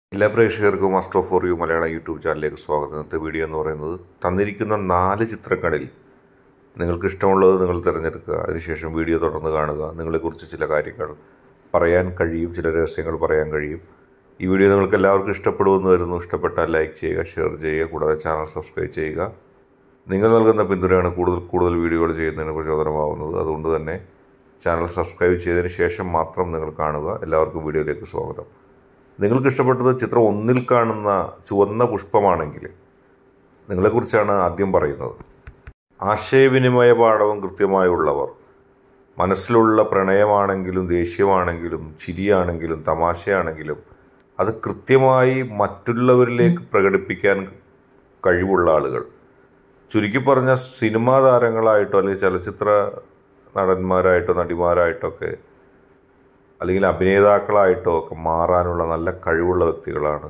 എല്ലാ പ്രേക്ഷകർക്കും master for you Malayalam YouTube ചാനലിലേക്ക് സ്വാഗതം ഇന്നത്തെ വീഡിയോ എന്ന് പറയുന്നത് തന്നിരിക്കുന്ന നാല് ചിത്രങ്ങളിൽ നിങ്ങൾക്ക് ഇഷ്ടമുള്ളത് നിങ്ങൾ തിരഞ്ഞെടുക്കുക അതിനുശേഷം വീഡിയോ തുടർന്ന് കാണുക നിങ്ങളെക്കുറിച്ച് ചില കാര്യങ്ങൾ പറയാൻ കഴിയും ചില രഹസ്യങ്ങൾ പറയാൻ കഴിയും ഈ വീഡിയോ നിങ്ങൾക്ക് എല്ലാവർക്കും ഇഷ്ടപ്പെടുമെന്ന് വരുന്നു ഇഷ്ടപ്പെട്ടാൽ ലൈക്ക് ചെയ്യുക ഷെയർ ചെയ്യുക കൂടാതെ ചാനൽ സബ്സ്ക്രൈബ് ചെയ്യുക നിങ്ങൾ നൽകുന്ന പിന്തുണയാണ് കൂടുതൽ കൂടുതൽ വീഡിയോകൾ ചെയ്യുന്നതിന് പ്രചോദനമാവുന്നത് അതുകൊണ്ട് തന്നെ ചാനൽ സബ്സ്ക്രൈബ് ചെയ്തതിന് ശേഷം മാത്രം നിങ്ങൾ കാണുക എല്ലാവർക്കും വീഡിയോയിലേക്ക് സ്വാഗതം നിങ്ങൾക്ക് ഇഷ്ടപ്പെട്ടത് ചിത്രം ഒന്നിൽ കാണുന്ന ചുവന്ന പുഷ്പമാണെങ്കിൽ നിങ്ങളെക്കുറിച്ചാണ് ആദ്യം പറയുന്നത് ആശയവിനിമയ പാഠവും കൃത്യമായുള്ളവർ മനസ്സിലുള്ള പ്രണയമാണെങ്കിലും ദേഷ്യമാണെങ്കിലും ചിരിയാണെങ്കിലും തമാശയാണെങ്കിലും അത് കൃത്യമായി മറ്റുള്ളവരിലേക്ക് പ്രകടിപ്പിക്കാൻ കഴിവുള്ള ആളുകൾ ചുരുക്കി പറഞ്ഞ സിനിമാ താരങ്ങളായിട്ടോ അല്ലെങ്കിൽ ചലച്ചിത്ര നടന്മാരായിട്ടോ നടിമാരായിട്ടൊക്കെ അല്ലെങ്കിൽ അഭിനേതാക്കളായിട്ടോ ഒക്കെ മാറാനുള്ള നല്ല കഴിവുള്ള വ്യക്തികളാണ്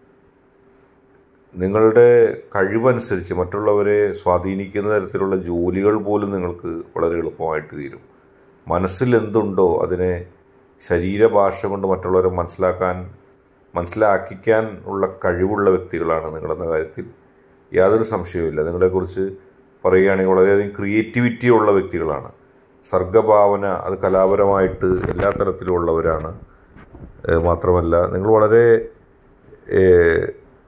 നിങ്ങളുടെ കഴിവനുസരിച്ച് മറ്റുള്ളവരെ സ്വാധീനിക്കുന്ന തരത്തിലുള്ള ജോലികൾ പോലും നിങ്ങൾക്ക് വളരെ എളുപ്പമായിട്ട് തീരും മനസ്സിൽ എന്തുണ്ടോ അതിനെ ശരീരഭാഷ കൊണ്ട് മറ്റുള്ളവരെ മനസ്സിലാക്കാൻ മനസ്സിലാക്കിക്കാൻ ഉള്ള കഴിവുള്ള വ്യക്തികളാണ് നിങ്ങളെന്ന കാര്യത്തിൽ യാതൊരു സംശയവുമില്ല നിങ്ങളെക്കുറിച്ച് പറയുകയാണെങ്കിൽ വളരെയധികം ക്രിയേറ്റിവിറ്റി ഉള്ള വ്യക്തികളാണ് സർഗഭാവന അത് കലാപരമായിട്ട് എല്ലാ തരത്തിലും ഉള്ളവരാണ് ഏഹ് മാത്രമല്ല നിങ്ങൾ വളരെ ഏഹ്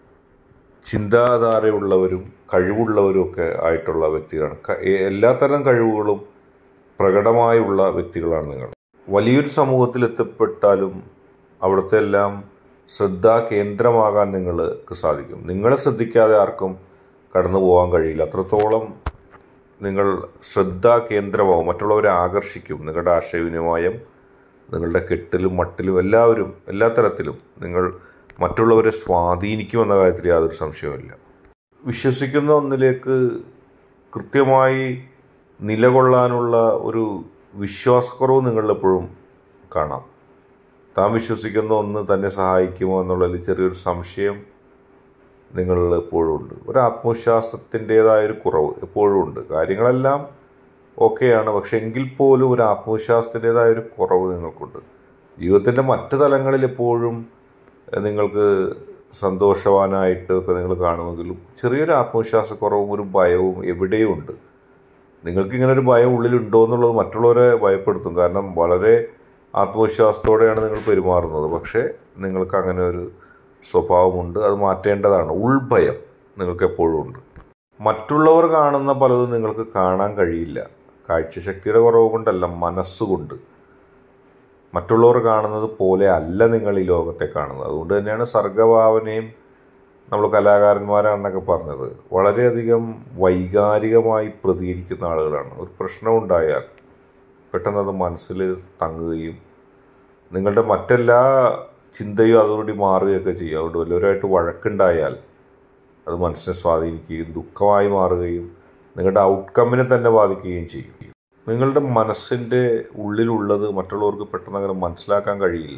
ചിന്താധാരയുള്ളവരും കഴിവുള്ളവരും ഒക്കെ ആയിട്ടുള്ള വ്യക്തികളാണ് ക- ഏ- എല്ലാത്തരം കഴിവുകളും പ്രകടമായുള്ള വ്യക്തികളാണ് നിങ്ങൾ വലിയൊരു സമൂഹത്തിൽ എത്തപ്പെട്ടാലും അവിടുത്തെ എല്ലാം ശ്രദ്ധാ കേന്ദ്രമാകാൻ നിങ്ങൾക്ക് സാധിക്കും നിങ്ങളെ ശ്രദ്ധിക്കാതെ ആർക്കും കടന്നു പോകാൻ കഴിയില്ല അത്രത്തോളം നിങ്ങൾ ശ്രദ്ധാ കേന്ദ്രമാവും മറ്റുള്ളവരെ ആകർഷിക്കും നിങ്ങളുടെ ആശയവിനിമയം നിങ്ങളുടെ കെട്ടിലും മട്ടിലും എല്ലാവരും എല്ലാ തരത്തിലും നിങ്ങൾ മറ്റുള്ളവരെ സ്വാധീനിക്കുമെന്ന കാര്യത്തിൽ യാതൊരു സംശയവുമില്ല വിശ്വസിക്കുന്ന ഒന്നിലേക്ക് കൃത്യമായി നിലകൊള്ളാനുള്ള ഒരു വിശ്വാസക്കുറവ് നിങ്ങളിലെപ്പോഴും കാണാം താൻ വിശ്വസിക്കുന്ന ഒന്ന് തന്നെ സഹായിക്കുമോ എന്നുള്ളതിൽ ചെറിയൊരു സംശയം നിങ്ങളിൽ എപ്പോഴും ഉണ്ട് ഒരു ആത്മവിശ്വാസത്തിൻ്റെതായൊരു കുറവ് എപ്പോഴും ഉണ്ട് കാര്യങ്ങളെല്ലാം ഓക്കെയാണ് പക്ഷെ എങ്കിൽ പോലും ഒരു ആത്മവിശ്വാസത്തിൻ്റെതായൊരു കുറവ് നിങ്ങൾക്കുണ്ട് ജീവിതത്തിൻ്റെ മറ്റ് തലങ്ങളിൽ എപ്പോഴും എഹ്, നിങ്ങൾക്ക് സന്തോഷവാനായിട്ട് ഒക്കെ നിങ്ങൾ കാണുമെങ്കിലും ചെറിയൊരു ആത്മവിശ്വാസക്കുറവും ഒരു ഭയവും എവിടെയും ഉണ്ട് നിങ്ങൾക്ക് ഇങ്ങനെ ഒരു ഭയം ഉള്ളിലുണ്ടോ എന്നുള്ളത് മറ്റുള്ളവരെ ഭയപ്പെടുത്തും കാരണം വളരെ ആത്മവിശ്വാസത്തോടെയാണ് നിങ്ങൾ പെരുമാറുന്നത് പക്ഷേ നിങ്ങൾക്ക് അങ്ങനെ ഒരു സ്വഭാവമുണ്ട് അത് മാറ്റേണ്ടതാണ് ഉൾഭയം നിങ്ങൾക്ക് എപ്പോഴും ഉണ്ട് മറ്റുള്ളവർ കാണുന്ന പലതും നിങ്ങൾക്ക് കാണാൻ കഴിയില്ല കാഴ്ചശക്തിയുടെ കുറവ് കൊണ്ടല്ല മനസ്സുകൊണ്ട് മറ്റുള്ളവർ കാണുന്നത് പോലെ അല്ല നിങ്ങൾ ഈ ലോകത്തെ കാണുന്നത് അതുകൊണ്ട് തന്നെയാണ് സർഗഭാവനയും നമ്മൾ കലാകാരന്മാരാണെന്നൊക്കെ പറഞ്ഞത് വളരെയധികം വൈകാരികമായി പ്രതികരിക്കുന്ന ആളുകളാണ് ഒരു പ്രശ്നം ഉണ്ടായാൽ പെട്ടെന്ന് അത് മനസ്സിൽ തങ്ങുകയും നിങ്ങളുടെ മറ്റെല്ലാ ചിന്തയും അതോടുകൂടി മാറുകയൊക്കെ ചെയ്യും അതുകൊണ്ട് വല്ലവരുമായിട്ട് വഴക്കുണ്ടായാൽ അത് മനസ്സിനെ സ്വാധീനിക്കുകയും ദുഃഖമായി മാറുകയും നിങ്ങളുടെ ഔട്ട്കമ്മിനെ തന്നെ ബാധിക്കുകയും ചെയ്യും നിങ്ങളുടെ മനസ്സിൻ്റെ ഉള്ളിലുള്ളത് മറ്റുള്ളവർക്ക് പെട്ടെന്ന് അങ്ങനെ മനസ്സിലാക്കാൻ കഴിയില്ല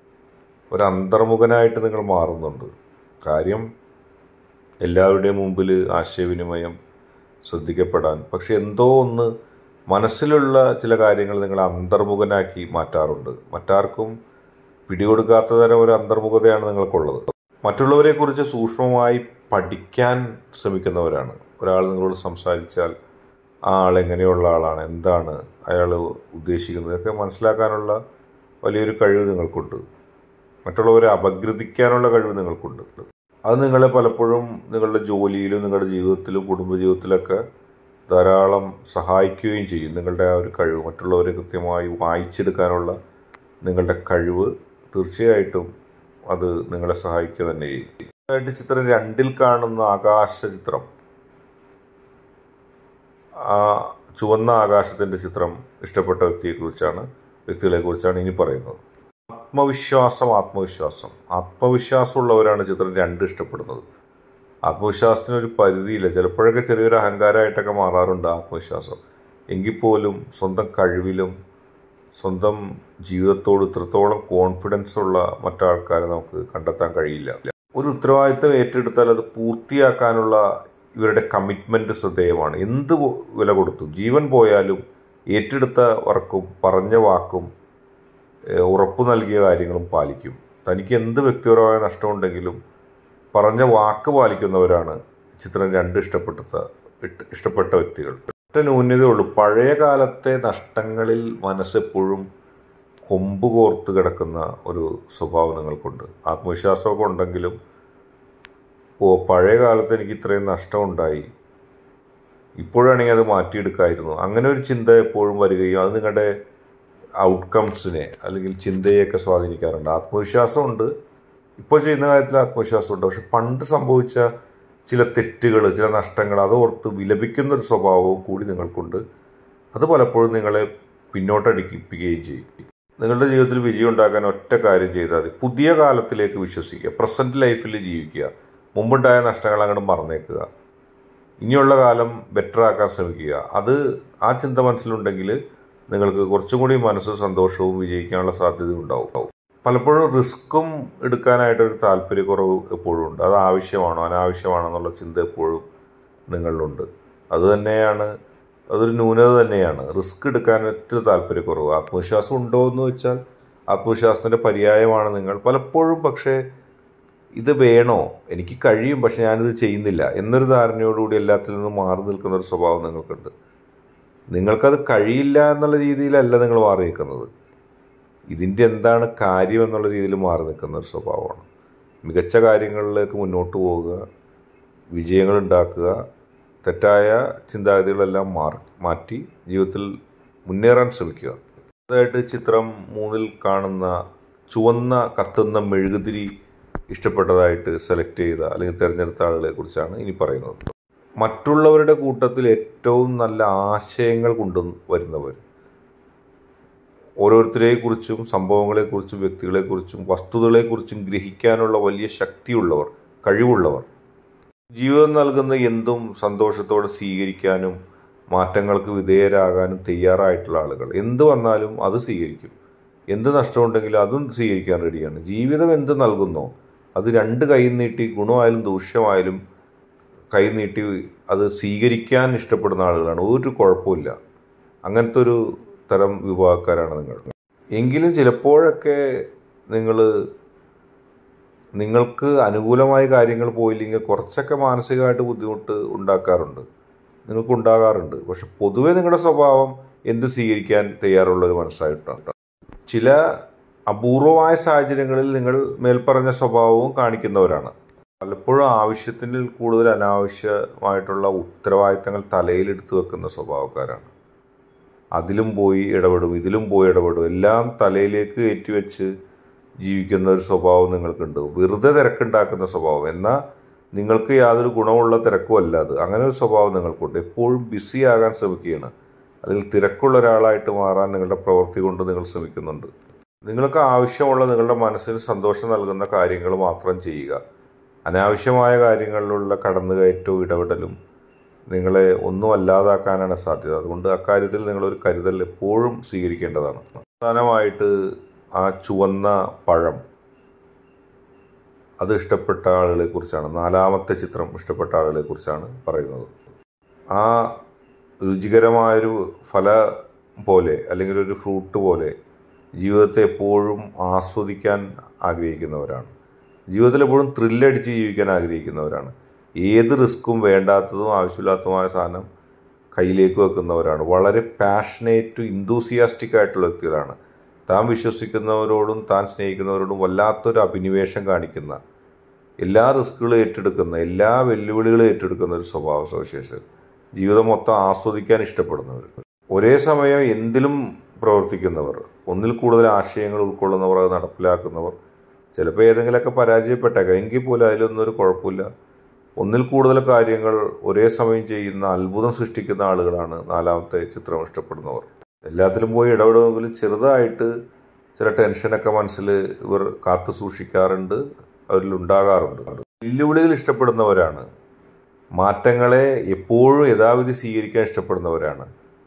ഒരു അന്തർമുഖനായിട്ട് നിങ്ങൾ മാറുന്നുണ്ട് കാര്യം എല്ലാവരുടെയും മുമ്പിൽ ആശയവിനിമയം ശ്രദ്ധിക്കപ്പെടാൻ പക്ഷെ എന്തോ ഒന്ന് മനസ്സിലുള്ള ചില കാര്യങ്ങൾ നിങ്ങൾ അന്തർമുഖനാക്കി മാറ്റാറുണ്ട് മറ്റാർക്കും പിടികൊടുക്കാത്ത തരം ഒരു അന്തർമുഖതയാണ് നിങ്ങൾക്കുള്ളത് മറ്റുള്ളവരെ കുറിച്ച് സൂക്ഷ്മമായി പഠിക്കാൻ ശ്രമിക്കുന്നവരാണ് ഒരാൾ നിങ്ങളോട് സംസാരിച്ചാൽ ആ ആൾ എങ്ങനെയുള്ള ആളാണ് എന്താണ് അയാൾ ഉദ്ദേശിക്കുന്നത് ഇതൊക്കെ മനസ്സിലാക്കാനുള്ള വലിയൊരു കഴിവ് നിങ്ങൾക്കുണ്ട് മറ്റുള്ളവരെ അപഗ്രഥിക്കാനുള്ള കഴിവ് നിങ്ങൾക്കുണ്ട് അത് നിങ്ങളെ പലപ്പോഴും നിങ്ങളുടെ ജോലിയിലും നിങ്ങളുടെ ജീവിതത്തിലും കുടുംബജീവിതത്തിലൊക്കെ ധാരാളം സഹായിക്കുകയും ചെയ്യും നിങ്ങളുടെ ആ ഒരു കഴിവ് മറ്റുള്ളവരെ കൃത്യമായി വായിച്ചെടുക്കാനുള്ള നിങ്ങളുടെ കഴിവ് തീർച്ചയായിട്ടും അത് നിങ്ങളെ സഹായിക്കുക തന്നെ ചെയ്യും ആയിട്ട് ചിത്രം രണ്ടിൽ കാണുന്ന ആകാശ ചിത്രം ആ ചുവന്ന ആകാശത്തിൻ്റെ ചിത്രം ഇഷ്ടപ്പെട്ട വ്യക്തിയെക്കുറിച്ചാണ് വ്യക്തികളെക്കുറിച്ചാണ് ഇനി പറയുന്നത് ആത്മവിശ്വാസം ആത്മവിശ്വാസം ആത്മവിശ്വാസമുള്ളവരാണ് ചിത്രം രണ്ട് ഇഷ്ടപ്പെടുന്നത് ആത്മവിശ്വാസത്തിനൊരു പരിധിയില്ല ചിലപ്പോഴൊക്കെ ചെറിയൊരു അഹങ്കാരമായിട്ടൊക്കെ മാറാറുണ്ട് ആത്മവിശ്വാസം എങ്കിൽ പോലും സ്വന്തം കഴിവിലും സ്വന്തം ജീവിതത്തോട് ഇത്രത്തോളം കോൺഫിഡൻസ് ഉള്ള മറ്റാൾക്കാരെ നമുക്ക് കണ്ടെത്താൻ കഴിയില്ല ഒരു ഉത്തരവാദിത്തം ഏറ്റെടുത്താൽ അത് പൂർത്തിയാക്കാനുള്ള ഇവരുടെ കമ്മിറ്റ്മെന്റ് ശ്രദ്ധേയമാണ് എന്ത് പോ- വില കൊടുത്തും ജീവൻ പോയാലും ഏറ്റെടുത്ത വർക്കും പറഞ്ഞ വാക്കും ഏഹ് ഉറപ്പു നൽകിയ കാര്യങ്ങളും പാലിക്കും തനിക്ക് എന്ത് വ്യക്തിപരമായ നഷ്ടമുണ്ടെങ്കിലും പറഞ്ഞ വാക്ക് പാലിക്കുന്നവരാണ് ചിത്രം രണ്ട് ഇഷ്ടപ്പെട്ട ഇട്ട് ഇഷ്ടപ്പെട്ട വ്യക്തികൾ ഒറ്റ ന്യൂനതയുള്ളൂ പഴയ കാലത്തെ നഷ്ടങ്ങളിൽ മനസ്സെപ്പോഴും കൊമ്പ് കോർത്ത് കിടക്കുന്ന ഒരു സ്വഭാവം നിങ്ങൾക്കുണ്ട് ആത്മവിശ്വാസമൊക്കെ ഉണ്ടെങ്കിലും ഓ പഴയ കാലത്ത് എനിക്ക് ഇത്രയും നഷ്ടമുണ്ടായി ഇപ്പോഴാണെങ്കിൽ അത് മാറ്റിയെടുക്കായിരുന്നു അങ്ങനെ ഒരു ചിന്ത എപ്പോഴും വരികയും അത് നിങ്ങളുടെ ഔട്ട്കംസിനെ അല്ലെങ്കിൽ ചിന്തയെയൊക്കെ സ്വാധീനിക്കാറുണ്ട് ആത്മവിശ്വാസമുണ്ട് ഇപ്പോൾ ചെയ്യുന്ന കാര്യത്തിൽ ആത്മവിശ്വാസമുണ്ട് പക്ഷെ പണ്ട് സംഭവിച്ച ചില തെറ്റുകൾ ചില നഷ്ടങ്ങൾ അതോർത്ത് വിലപിക്കുന്ന ഒരു സ്വഭാവവും കൂടി നിങ്ങൾക്കുണ്ട് അത് പലപ്പോഴും നിങ്ങളെ പിന്നോട്ടടിപ്പിക്കുകയും ചെയ്യും നിങ്ങളുടെ ജീവിതത്തിൽ വിജയം ഉണ്ടാക്കാൻ ഒറ്റ കാര്യം ചെയ്താൽ മതി പുതിയ കാലത്തിലേക്ക് വിശ്വസിക്കുക പ്രസന്റ് ലൈഫിൽ ജീവിക്കുക മുമ്പുണ്ടായ നഷ്ടങ്ങൾ അങ്ങോട്ട് മറന്നേക്കുക ഇനിയുള്ള കാലം ബെറ്റർ ആക്കാൻ ശ്രമിക്കുക അത് ആ ചിന്ത മനസ്സിലുണ്ടെങ്കിൽ നിങ്ങൾക്ക് കുറച്ചും കൂടി മനസ്സ് സന്തോഷവും വിജയിക്കാനുള്ള സാധ്യത ഉണ്ടാവും പലപ്പോഴും റിസ്ക്കും എടുക്കാനായിട്ടൊരു താല്പര്യക്കുറവ് എപ്പോഴും ഉണ്ട് അത് ആവശ്യമാണോ അനാവശ്യമാണോ എന്നുള്ള ചിന്ത എപ്പോഴും നിങ്ങളിലുണ്ട് അത് തന്നെയാണ് അതൊരു ന്യൂനത തന്നെയാണ് റിസ്ക് എടുക്കാൻ ഒത്തിരി താല്പര്യക്കുറവ് ആത്മവിശ്വാസം ഉണ്ടോ എന്ന് വെച്ചാൽ ആത്മവിശ്വാസത്തിൻ്റെ പര്യായമാണ് നിങ്ങൾ പലപ്പോഴും പക്ഷേ ഇത് വേണോ എനിക്ക് കഴിയും പക്ഷെ ഞാനിത് ചെയ്യുന്നില്ല എന്നൊരു ധാരണയോടുകൂടി എല്ലാത്തിൽ നിന്നും മാറി നിൽക്കുന്ന ഒരു സ്വഭാവം നിങ്ങൾക്കുണ്ട് നിങ്ങൾക്കത് കഴിയില്ല എന്നുള്ള രീതിയിലല്ല നിങ്ങൾ മാറി നിൽക്കുന്നത് ഇതിൻ്റെ എന്താണ് കാര്യം എന്നുള്ള രീതിയിൽ മാറി നിൽക്കുന്ന ഒരു സ്വഭാവമാണ് മികച്ച കാര്യങ്ങളിലേക്ക് മുന്നോട്ട് പോവുക വിജയങ്ങൾ ഉണ്ടാക്കുക തെറ്റായ ചിന്താഗതികളെല്ലാം മാറി മാറ്റി ജീവിതത്തിൽ മുന്നേറാൻ ശ്രമിക്കുക അതായിട്ട് ചിത്രം മൂന്നിൽ കാണുന്ന ചുവന്ന കത്തുന്ന മെഴുകുതിരി ഇഷ്ടപ്പെട്ടതായിട്ട് സെലക്ട് ചെയ്ത അല്ലെങ്കിൽ തിരഞ്ഞെടുത്ത ആളുകളെ കുറിച്ചാണ് ഇനി പറയുന്നത് മറ്റുള്ളവരുടെ കൂട്ടത്തിൽ ഏറ്റവും നല്ല ആശയങ്ങൾ കൊണ്ടു വരുന്നവർ ഓരോരുത്തരെക്കുറിച്ചും സംഭവങ്ങളെക്കുറിച്ചും വ്യക്തികളെക്കുറിച്ചും വസ്തുതകളെക്കുറിച്ചും ഗ്രഹിക്കാനുള്ള വലിയ ശക്തിയുള്ളവർ കഴിവുള്ളവർ ജീവിതം നൽകുന്ന എന്തും സന്തോഷത്തോടെ സ്വീകരിക്കാനും മാറ്റങ്ങൾക്ക് വിധേയരാകാനും തയ്യാറായിട്ടുള്ള ആളുകൾ എന്ത് വന്നാലും അത് സ്വീകരിക്കും എന്ത് നഷ്ടമുണ്ടെങ്കിലും അതും സ്വീകരിക്കാൻ റെഡിയാണ് ജീവിതം എന്ത് നൽകുന്നോ അത് രണ്ട് കൈ നീട്ടി ഗുണമായാലും ദൂഷ്യമായാലും കൈ നീട്ടി അത് സ്വീകരിക്കാൻ ഇഷ്ടപ്പെടുന്ന ആളുകളാണ് ഒരു കുഴപ്പമില്ല അങ്ങനത്തെ ഒരു തരം വിഭാഗക്കാരാണ് നിങ്ങൾ എങ്കിലും ചിലപ്പോഴൊക്കെ നിങ്ങൾ നിങ്ങൾക്ക് അനുകൂലമായ കാര്യങ്ങൾ പോയില്ലെങ്കിൽ കുറച്ചൊക്കെ മാനസികമായിട്ട് ബുദ്ധിമുട്ട് ഉണ്ടാക്കാറുണ്ട് നിങ്ങൾക്ക് ഉണ്ടാകാറുണ്ട് പക്ഷെ പൊതുവെ നിങ്ങളുടെ സ്വഭാവം എന്ത് സ്വീകരിക്കാൻ തയ്യാറുള്ള ഒരു മനസ്സായിട്ടാണ് ചില അപൂർവമായ സാഹചര്യങ്ങളിൽ നിങ്ങൾ മേൽപ്പറഞ്ഞ സ്വഭാവവും കാണിക്കുന്നവരാണ് പലപ്പോഴും ആവശ്യത്തിൽ കൂടുതൽ അനാവശ്യമായിട്ടുള്ള ഉത്തരവാദിത്തങ്ങൾ തലയിലെടുത്ത് വെക്കുന്ന സ്വഭാവക്കാരാണ് അതിലും പോയി ഇടപെടും ഇതിലും പോയി ഇടപെടും എല്ലാം തലയിലേക്ക് ഏറ്റിവെച്ച് ജീവിക്കുന്ന ഒരു സ്വഭാവം നിങ്ങൾക്കുണ്ട് വെറുതെ തിരക്കുണ്ടാക്കുന്ന സ്വഭാവം എന്നാൽ നിങ്ങൾക്ക് യാതൊരു ഗുണമുള്ള തിരക്കും അല്ല അത് അങ്ങനെ ഒരു സ്വഭാവം നിങ്ങൾക്കുണ്ട് എപ്പോഴും ബിസി ആകാൻ ശ്രമിക്കുകയാണ് അല്ലെങ്കിൽ തിരക്കുള്ള ഒരാളായിട്ട് മാറാൻ നിങ്ങളുടെ പ്രവൃത്തി കൊണ്ട് നിങ്ങൾ ശ്രമിക്കുന്നുണ്ട് നിങ്ങൾക്ക് ആവശ്യമുള്ള നിങ്ങളുടെ മനസ്സിന് സന്തോഷം നൽകുന്ന കാര്യങ്ങൾ മാത്രം ചെയ്യുക അനാവശ്യമായ കാര്യങ്ങളിലുള്ള കടന്നുകയറ്റവും ഇടപെടലും നിങ്ങളെ ഒന്നും അല്ലാതാക്കാനാണ് സാധ്യത അതുകൊണ്ട് അക്കാര്യത്തിൽ നിങ്ങളൊരു കരുതൽ എപ്പോഴും സ്വീകരിക്കേണ്ടതാണ് പ്രധാനമായിട്ട് ആ ചുവന്ന പഴം അത് ഇഷ്ടപ്പെട്ട ആളുകളെ കുറിച്ചാണ് നാലാമത്തെ ചിത്രം ഇഷ്ടപ്പെട്ട ആളുകളെ കുറിച്ചാണ് പറയുന്നത് ആ രുചികരമായൊരു ഫല പോലെ അല്ലെങ്കിൽ ഒരു ഫ്രൂട്ട് പോലെ ജീവിതത്തെ എപ്പോഴും ആസ്വദിക്കാൻ ആഗ്രഹിക്കുന്നവരാണ് ജീവിതത്തിൽ എപ്പോഴും ത്രില്ലടിച്ച് ജീവിക്കാൻ ആഗ്രഹിക്കുന്നവരാണ് ഏത് റിസ്ക്കും വേണ്ടാത്തതും ആവശ്യമില്ലാത്തതുമായ സാധനം കയ്യിലേക്ക് വെക്കുന്നവരാണ് വളരെ പാഷനേറ്റ് ഇന്തൂസിയാസ്റ്റിക് ആയിട്ടുള്ള വ്യക്തികളാണ് താൻ വിശ്വസിക്കുന്നവരോടും താൻ സ്നേഹിക്കുന്നവരോടും വല്ലാത്തൊരു അഭിനിവേശം കാണിക്കുന്ന എല്ലാ റിസ്കുകളും ഏറ്റെടുക്കുന്ന എല്ലാ വെല്ലുവിളികളും ഏറ്റെടുക്കുന്ന ഒരു സ്വഭാവ സവിശേഷത ജീവിതം മൊത്തം ആസ്വദിക്കാൻ ഇഷ്ടപ്പെടുന്നവർ ഒരേ സമയം എന്തിലും പ്രവർത്തിക്കുന്നവർ ഒന്നിൽ കൂടുതൽ ആശയങ്ങൾ ഉൾക്കൊള്ളുന്നവർ അത് നടപ്പിലാക്കുന്നവർ ചിലപ്പോൾ ഏതെങ്കിലുമൊക്കെ പരാജയപ്പെട്ടേക്കാം എങ്കിൽ പോലും അതിലൊന്നും ഒരു കുഴപ്പമില്ല ഒന്നിൽ കൂടുതൽ കാര്യങ്ങൾ ഒരേ സമയം ചെയ്യുന്ന അത്ഭുതം സൃഷ്ടിക്കുന്ന ആളുകളാണ് നാലാമത്തെ ചിത്രം ഇഷ്ടപ്പെടുന്നവർ എല്ലാത്തിലും പോയി ഇടപെടുമെങ്കിലും ചെറുതായിട്ട് ചില ടെൻഷനൊക്കെ മനസ്സിൽ ഇവർ കാത്തു സൂക്ഷിക്കാറുണ്ട് അവരിൽ ഉണ്ടാകാറുണ്ട് വെല്ലുവിളികൾ ഇഷ്ടപ്പെടുന്നവരാണ് മാറ്റങ്ങളെ എപ്പോഴും യഥാവിധി സ്വീകരിക്കാൻ ഇഷ്ടപ്പെടുന്നവരാണ്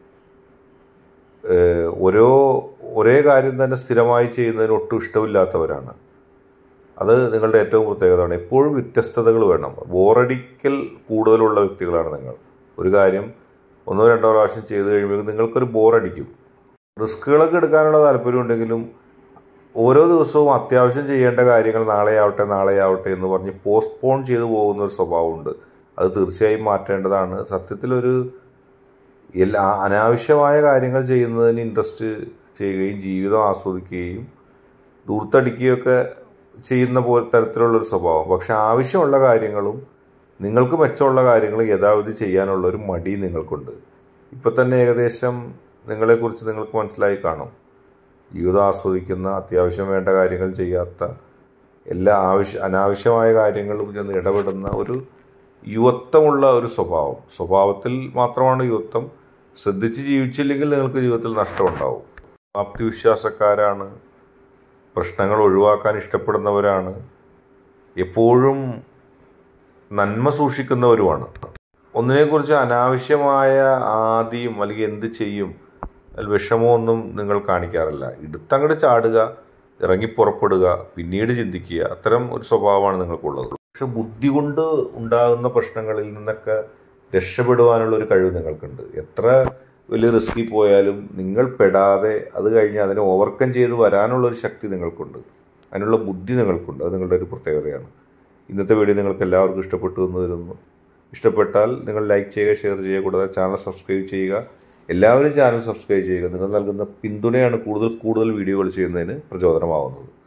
ഓരോ ഒരേ കാര്യം തന്നെ സ്ഥിരമായി ചെയ്യുന്നതിന് ഒട്ടും ഇഷ്ടമില്ലാത്തവരാണ് അത് നിങ്ങളുടെ ഏറ്റവും പ്രത്യേകതയാണ് എപ്പോഴും വ്യത്യസ്തതകൾ വേണം ബോറടിക്കൽ കൂടുതലുള്ള വ്യക്തികളാണ് നിങ്ങൾ ഒരു കാര്യം ഒന്നോ രണ്ടോ പ്രാവശ്യം ചെയ്തു കഴിയുമ്പോൾ നിങ്ങൾക്കൊരു ബോറടിക്കും റിസ്കുകളൊക്കെ എടുക്കാനുള്ള താല്പര്യം ഉണ്ടെങ്കിലും ഓരോ ദിവസവും അത്യാവശ്യം ചെയ്യേണ്ട കാര്യങ്ങൾ നാളെ ആവട്ടെ നാളെ ആവട്ടെ എന്ന് പറഞ്ഞ് പോസ്റ്റ്പോൺ ചെയ്തു പോകുന്ന ഒരു സ്വഭാവമുണ്ട് അത് തീർച്ചയായും മാറ്റേണ്ടതാണ് സത്യത്തിലൊരു എല്ലാ അനാവശ്യമായ കാര്യങ്ങൾ ചെയ്യുന്നതിന് ഇൻട്രസ്റ്റ് ചെയ്യുകയും ജീവിതം ആസ്വദിക്കുകയും ദൂർത്തടിക്കുകയൊക്കെ ചെയ്യുന്ന പോലെ തരത്തിലുള്ളൊരു സ്വഭാവം പക്ഷെ ആവശ്യമുള്ള കാര്യങ്ങളും നിങ്ങൾക്ക് മെച്ചമുള്ള കാര്യങ്ങളും യഥാവിധി ചെയ്യാനുള്ള ഒരു മടി നിങ്ങൾക്കുണ്ട് ഇപ്പം തന്നെ ഏകദേശം നിങ്ങളെക്കുറിച്ച് നിങ്ങൾക്ക് മനസ്സിലായി കാണും ജീവിതം ആസ്വദിക്കുന്ന അത്യാവശ്യം വേണ്ട കാര്യങ്ങൾ ചെയ്യാത്ത എല്ലാ ആവശ്യ അനാവശ്യമായ കാര്യങ്ങളും ചെന്ന് ഇടപെടുന്ന ഒരു യുവത്വമുള്ള ഒരു സ്വഭാവം സ്വഭാവത്തിൽ മാത്രമാണ് യുവത്വം ശ്രദ്ധിച്ച് ജീവിച്ചില്ലെങ്കിൽ നിങ്ങൾക്ക് ജീവിതത്തിൽ നഷ്ടമുണ്ടാവും ആപ്തിവിശ്വാസക്കാരാണ് പ്രശ്നങ്ങൾ ഒഴിവാക്കാൻ ഇഷ്ടപ്പെടുന്നവരാണ് എപ്പോഴും നന്മ സൂക്ഷിക്കുന്നവരുമാണ് ഒന്നിനെക്കുറിച്ച് അനാവശ്യമായ ആദിയും അല്ലെങ്കിൽ എന്ത് ചെയ്യും അതിൽ വിഷമോ ഒന്നും നിങ്ങൾ കാണിക്കാറില്ല എടുത്തങ്ങോട്ട് ചാടുക ഇറങ്ങി പുറപ്പെടുക പിന്നീട് ചിന്തിക്കുക അത്തരം ഒരു സ്വഭാവമാണ് നിങ്ങൾക്കുള്ളത് പക്ഷെ ബുദ്ധി കൊണ്ട് ഉണ്ടാകുന്ന പ്രശ്നങ്ങളിൽ നിന്നൊക്കെ രക്ഷപ്പെടുവാനുള്ള ഒരു കഴിവ് നിങ്ങൾക്കുണ്ട് എത്ര വലിയ റിസ്കിൽ പോയാലും നിങ്ങൾ പെടാതെ അത് കഴിഞ്ഞ് അതിനെ ഓവർകം ചെയ്ത് വരാനുള്ള ഒരു ശക്തി നിങ്ങൾക്കുണ്ട് അതിനുള്ള ബുദ്ധി നിങ്ങൾക്കുണ്ട് അത് നിങ്ങളുടെ ഒരു പ്രത്യേകതയാണ് ഇന്നത്തെ വീഡിയോ നിങ്ങൾക്ക് എല്ലാവർക്കും ഇഷ്ടപ്പെട്ടു എന്ന് വരുന്നു ഇഷ്ടപ്പെട്ടാൽ നിങ്ങൾ ലൈക്ക് ചെയ്യുക ഷെയർ ചെയ്യുക കൂടാതെ ചാനൽ സബ്സ്ക്രൈബ് ചെയ്യുക എല്ലാവരും ചാനൽ സബ്സ്ക്രൈബ് ചെയ്യുക നിങ്ങൾ നൽകുന്ന പിന്തുണയാണ് കൂടുതൽ കൂടുതൽ വീഡിയോകൾ ചെയ്യുന്നതിന് പ്രചോദനമാവുന്നത്